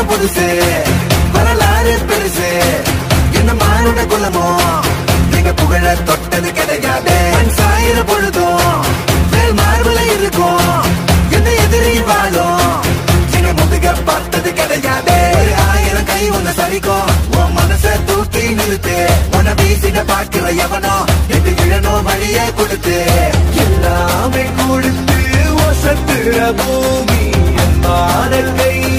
ஜென்மம் புதுசு வரலாறு பெருசு என்ன மானுட குலமோ நீங்க புகழ தொட்டது கிடையாது மண் சாயிர பொழுதும் மேல் மார்புல இருக்கும் என்ன எதிரி வாழும் எங்க முதுக பார்த்தது கிடையாது ஒரு ஆயிரம் கை ஒண்ணு சரிக்கும் உன் மனச தூக்கி நிறுத்து உன வீசிட பாக்குற எவனோ எட்டு இழனோ வழியே கொடுத்து எல்லாமே கொடுத்து ஒசத்துற பூமி என் மாடல் கை